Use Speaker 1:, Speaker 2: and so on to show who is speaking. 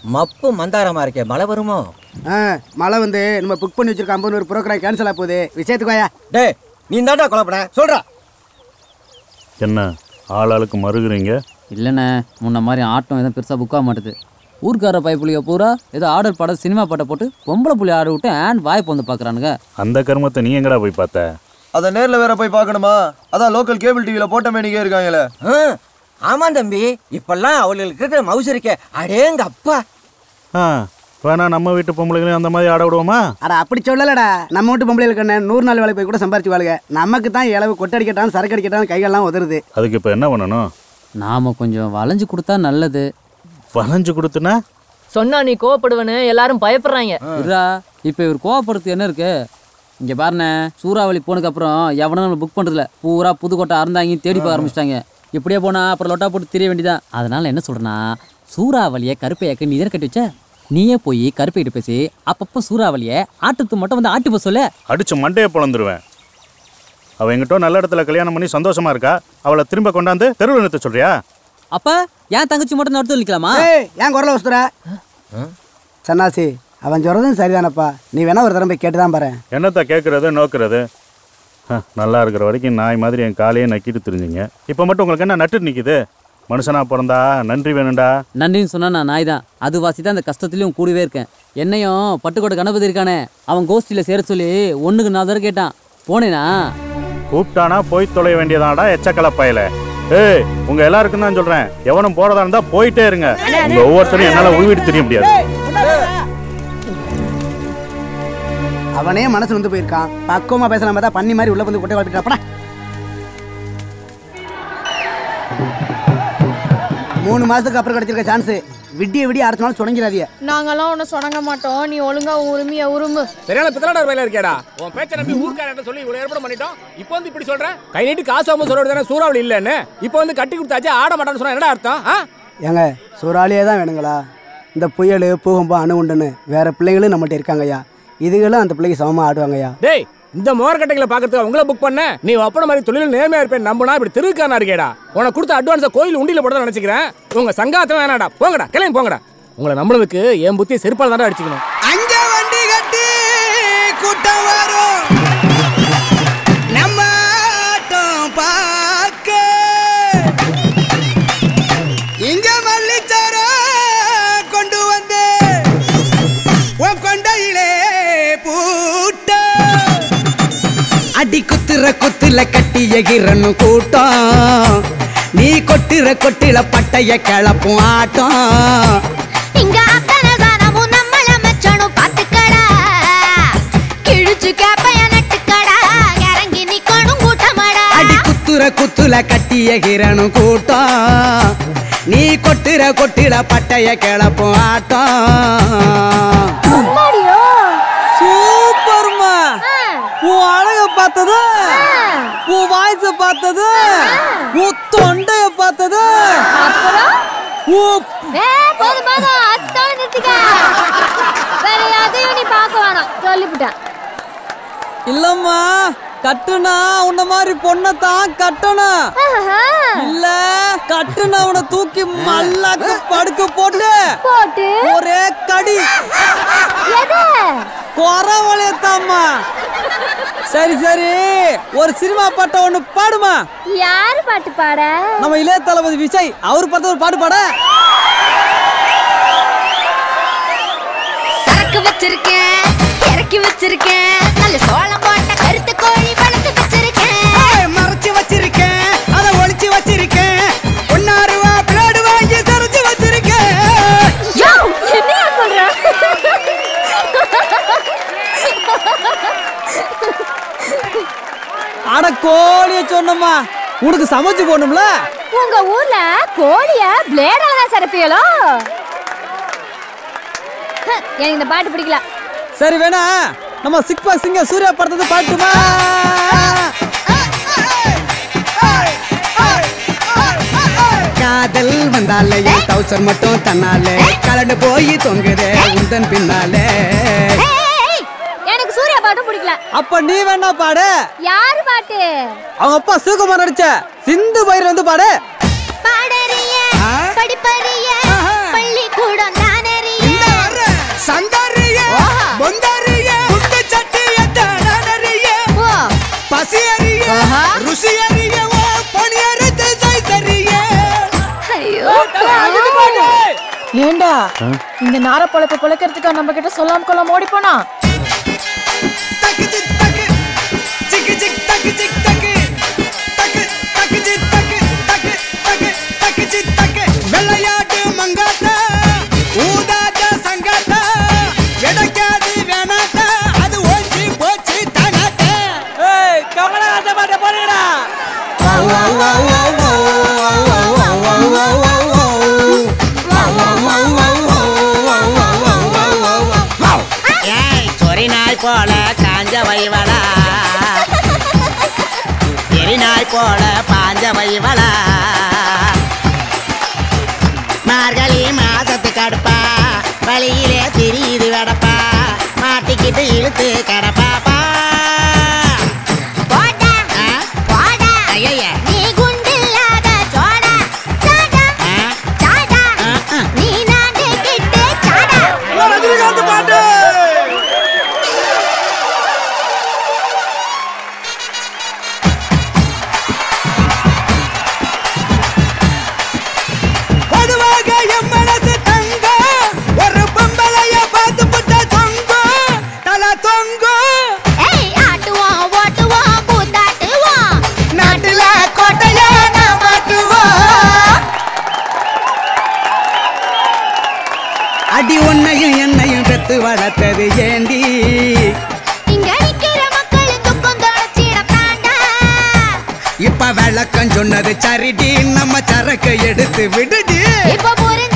Speaker 1: மப்பு மந்தாரமா இருக்கே மழை வருமோ
Speaker 2: ஆ மழை வந்து நம்ம புக் பண்ணி வச்சிருக்க ஐம்பது ஒரு ப்ரோக்ராம் கேன்சல் ஆக போகுது விஷயத்துக்கு வாயா
Speaker 1: டேய் நீ தாண்டா குழப்பன சொல்றா
Speaker 3: என்ன ஆளாளுக்கு மறுகுறீங்க
Speaker 4: இல்லைண்ணே முன்ன மாதிரி ஆட்டம் எதுவும் பெருசாக புக் ஆக மாட்டுது ஊர்க்கார பைப்புலிய பூரா ஏதோ ஆர்டர் படம் சினிமா பாட்டை போட்டு பொம்பளை புள்ளி ஆட விட்டு ஆன் வாய்ப்பு வந்து பார்க்குறானுங்க
Speaker 3: அந்த கர்மத்தை நீ எங்கடா போய் பார்த்த
Speaker 5: அதை நேர்ல வேற போய் பார்க்கணுமா அதான் லோக்கல் கேபிள் டிவில போட்ட மேனிக்கே இருக்காங்களே
Speaker 1: ஆ, ஆமா தம்பி இப்பெல்லாம் அவளுக்கு இருக்கிற மவுசு இருக்கே அடேங்க அப்பா
Speaker 3: ஆ வேணா நம்ம வீட்டு பொம்பளைங்களையும் அந்த மாதிரி ஆட விடுவோமா
Speaker 2: அட அப்படி சொல்லலடா நம்ம வீட்டு பொம்பளைகளுக்கு என்ன நூறு நாள் வேலை போய் கூட சம்பாரிச்சு வாழுங்க நமக்கு தான் இளவு கொட்டடிக்கட்டாலும் சரக்கு அடிக்கட்டாலும் கைகள்லாம் உதறுது
Speaker 3: அதுக்கு இப்போ என்ன பண்ணணும்
Speaker 4: நாம் கொஞ்சம் வளைஞ்சு கொடுத்தா நல்லது
Speaker 3: வளைஞ்சு கொடுத்துனா
Speaker 6: சொன்னா நீ கோவப்படுவேன்னு எல்லாரும் பயப்படுறாங்க
Speaker 4: இருடா இப்போ இவர் கோவப்படுறது என்ன இருக்கு இங்கே பாருண்ணே சூறாவளி போனதுக்கு அப்புறம் எவனும் நம்ம புக் பண்ணுறதில்ல பூரா புதுக்கோட்டை அறந்தாங்க தேடி பார்க்க ஆரம்பிச்சிட்டாங்க இப்படியே போனா அப்புறம் லொட்டா போட்டு தெரிய வேண்டியதான் அதனால என்ன சொல்றேன்னா சூறாவளியை கருப்பையாக்க நீ தானே கட்டி வச்ச நீயே போய் கருப்பையிட்டு பேசி அப்பப்போ சூறாவளியை ஆட்டுக்கு மட்டும் வந்து ஆட்டு போக சொல்லு
Speaker 3: அடிச்சு மண்டையை பொழந்துருவேன் அவ எங்கிட்ட நல்ல இடத்துல கல்யாணம் பண்ணி சந்தோஷமா இருக்கா அவளை திரும்ப கொண்டாந்து தெருவில் நிறுத்த சொல்றியா
Speaker 4: அப்ப ஏன் தங்கச்சி மட்டும் நடத்து நிற்கலாமா
Speaker 2: ஏய் ஏன் குரல வசுத்துற சன்னாசி அவன் சொல்றதும் சரிதானப்பா நீ வேணா ஒரு தடவை போய் கேட்டு தான் பாரு
Speaker 3: என்னத்த கேட்கறது நோக்குறது ஹ, நல்லா இருக்கிற வரைக்கும் நாய் மாதிரி என் காலையே நக்கிட்டு தெரிஞ்சுங்க இப்போ மட்டும் உங்களுக்கு என்ன நட்டு நிற்கிது மனுஷனா பிறந்தா நன்றி வேணும்டா
Speaker 4: நன்றின்னு சொன்னா நான் நாய் தான் அது வாசி தான் அந்த கஷ்டத்துலயும் கூடவே இருக்கேன் என்னையும் பட்டுக்கோட்டை கணபதி இருக்கானே அவன் கோஷ்டியில சேர சொல்லி ஒண்ணுக்கு நான் தடவை கேட்டான் போனேனா
Speaker 3: கூப்பிட்டானா போய் தொலைய வேண்டியதாடா எச்சக்கல பயல ஏய் உங்க எல்லாருக்கும் தான் சொல்றேன் எவனும் போறதா இருந்தா போயிட்டே இருங்க உங்க ஒவ்வொருத்தரும் என்னால உருவிட்டு தெரிய முடியாது
Speaker 2: அவனே மனசு வந்து போயிருக்கான் பக்குவமா பேசலாம் பார்த்தா பண்ணி மாதிரி உள்ள வந்து கொட்டை குழப்பிட்டாப்படா மூணு மாசத்துக்கு அப்புறம் கிடைச்சிருக்க சான்ஸ் விடிய விடிய அடுத்த நாள் சுடங்கிறாதிய
Speaker 7: நாங்கெல்லாம் உன்னை சொடங்க மாட்டோம் நீ ஒழுங்கா உரிமைய உருமு
Speaker 8: சரியான பித்தலாடர் வேலை இருக்கேடா உன் பேச்ச நம்பி ஊர்க்காரட்ட சொல்லி இவ்வளவு ஏற்பாடு பண்ணிட்டோம் இப்போ வந்து இப்படி சொல்ற கை நீட்டி காசு ஆகும் சொல்றது தானே சூறாவளி இல்லைன்னு இப்போ வந்து கட்டி கொடுத்தாச்சு ஆட மாட்டான்னு சொன்னா என்னடா அர்த்தம் ஆ
Speaker 2: ஏங்க சூறாலியே தான் வேணுங்களா இந்த புயல் பூகம்பம் அணு உண்டுன்னு வேற பிள்ளைகளும் நம்மகிட்ட இருக்காங்கய்யா இதுகளும் அந்த பிள்ளைக்கு சமமா ஆடுவாங்கய்யா
Speaker 8: டேய் இந்த மோர்கட்டைகளை பாக்கிறதுக்கு உங்களை புக் பண்ண நீ ஒப்பன மாதிரி தொழில் நேர்மையா இருப்பேன் நம்பினா இப்படி திருக்கானா இருக்கேடா உனக்கு கொடுத்த அட்வான்ஸை கோயில் உண்டியில போட நினைச்சுக்கிறேன் உங்க சங்காத்தம் வேணாடா போங்கடா கிளம்பி போங்கடா உங்களை நம்மளுக்கு என் புத்தி செருப்பால் தான்டா அடிச்சுக்கணும்
Speaker 9: அங்க வண்டி கட்டி கூட்டம் வரும் நம்ம ஆட்டம் பார்க்க இங்க மல்லிச்சார கொண்டு வந்து உன் கொண்டையிலே பூட்ட அடி குத்துற குத்துல கட்டி எகிரன்னு கூட்டம் நீ கொட்டுற கொட்டில பட்டைய கிளப்பும் ஆட்டம்
Speaker 10: இங்க அத்தனை சாணமும் நம்மள மச்சனும் பாத்துக்கடா கிழிச்சு கேப்பைய நட்டுக்கடா இறங்கி நிக்கணும் கூட்டமடா
Speaker 9: அடி குத்துற குத்துல கட்டி எகிரணும் கூட்டம் நீ கொட்டுற கொட்டில பட்டைய கிளப்பும் ஆட்டம்
Speaker 4: சூப்பர்மா உன் அழக பார்த்தது உன் வாய்ஸ பார்த்தது உன் தொண்டைய பார்த்தது உன்
Speaker 7: ஏ போதும் போதும் அத்தோட நிறுத்திக்க வேற யாரையும் நீ பார்க்க வேணாம் சொல்லிவிட்டேன்
Speaker 4: இல்லம்மா கட்டுனா உன்ன மாதிரி பொண்ணத்தான் கட்டணும் இல்ல கட்டுனா அவனை தூக்கி மல்லாக்க படுக்க போட்டு
Speaker 7: போட்டு
Speaker 4: ஒரே கடி
Speaker 7: எது
Speaker 4: குறவழையத்தாம்மா சரி சரி ஒரு சினிமா பாட்டை ஒண்ணு பாடுமா
Speaker 7: யாரு பாட்டு பாட
Speaker 4: நம்ம இளைய தளபதி விஜய் அவர் பார்த்து ஒரு பாட்டு பாட
Speaker 10: சரக்கு வச்சிருக்கேன் இறக்கி வச்சிருக்கேன் நல்ல சோளம் போட்ட கருத்து கோழி வளர்த்து வச்சிருக்கேன்
Speaker 9: ஏய், மறைச்சு வச்சிருக்கேன் அதை ஒளிச்சு வச்சிருக்கேன் ஒன்னாருவா பிளேடு வாங்கி சரிச்சு வச்சிருக்கேன்
Speaker 7: யோ என்னையா சொல்ற
Speaker 4: அட கோழிய சொன்னம்மா உனக்கு சமைச்சு போடணும்ல
Speaker 7: உங்க ஊர்ல கோழிய பிளேடால தான் சரப்பியலோ எனக்கு இந்த பாட்டு பிடிக்கல
Speaker 4: சரி வேணா நம்ம சிக்பா சிங்க சூர்யா படத்தை பாட்டுமா
Speaker 9: காதல் வந்தாலே என் டவுசர் மட்டும் தன்னாலே கலண்டு போய் தொங்குதே உந்தன் பின்னாலே
Speaker 7: ஏய், எனக்கு சூர்யா பாட்டும் பிடிக்கல
Speaker 4: அப்ப நீ வேணா பாடு
Speaker 7: யாரு பாட்டு
Speaker 4: அவங்க அப்பா சிவகுமார் நடிச்ச சிந்து பயிர் வந்து பாடு
Speaker 10: பாடறிய படிப்பறிய பள்ளிக்கூடம் தானறிய
Speaker 11: ஏண்டா இந்த நார பொழப்பு பொழைக்கிறதுக்கா நம்ம கிட்ட சொல்லாம கொள்ளாம ஓடி போனா
Speaker 9: விளையாட்டு மங்காத்த ஊதாத சங்காத்த கிடைக்காது வேணாத்த அது ஓஞ்சி போச்சு தானாத்த
Speaker 1: கமலஹாசன் போடுங்கடா
Speaker 12: ஏய் சொறி நாய் போல காஞ்ச வைவலா எரி நாய் போல பாஞ்ச வைவலா மார்கழி மாசத்து கடுப்பா வழியிலே தெரியுது கடப்பா மாட்டிக்கிட்டு இழுத்து கடப்பாப்பா
Speaker 10: போடா போடா
Speaker 12: ஐயையே.
Speaker 10: நீ குண்டில்லாத சோடா சாடா சாடா நீ நாடு கிட்டே சாடா
Speaker 9: ரஜினிகாந்த் பாட்டு பொதுவாக என் மனசு தங்க ஒரு பொம்பளைய பார்த்து புட்ட தொங்க தல தொங்க
Speaker 10: ஏய் ஆட்டுவோம் ஓட்டுவோம் கூத்தாட்டுவோம்
Speaker 9: நாட்டுல கோட்டைய நான் மாட்டுவோம் அடி உன்னையும் என்னையும் பெத்து வளர்த்தது ஏண்டி
Speaker 10: இங்க நிக்கிற மக்களுக்கு துக்கம் தொடச்சிடத்தாண்டா
Speaker 9: இப்ப விளக்கம் சொன்னது சரிடி நம்ம சரக்கு எடுத்து விடுடி
Speaker 10: இப்ப புரிஞ்ச